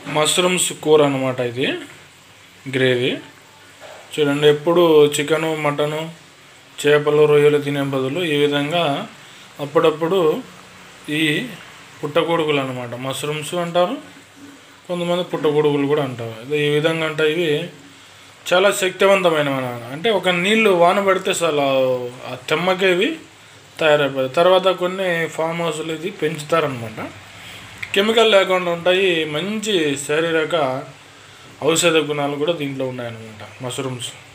Mushrooms కూర అనమాట ఇది గ్రేవీ చూడండి ఎప్పుడు చికెను మటను చేపలు రొయ్యలు తినే బదులు ఈ విధంగా అప్పుడప్పుడు ఈ పుట్టగొడుగులు అనమాట మష్రూమ్స్ అంటారు కొంతమంది పుట్టగొడుగులు కూడా అంటారు ఇది ఈ విధంగా అంటే ఇవి చాలా శక్తివంతమైనవి అన్నమాట. అంటే ఒక నీళ్లు వాన పడితే అసలు ఆ తెమ్మకే ఇవి తయారైపోతాయి తర్వాత కొన్ని ఫామ్ హౌస్లు ఇది పెంచుతారనమాట కెమికల్ లేకుండా ఉంటాయి మంచి శారీరక ఔషధ గుణాలు కూడా దీంట్లో ఉన్నాయన్నమాట మష్రూమ్స్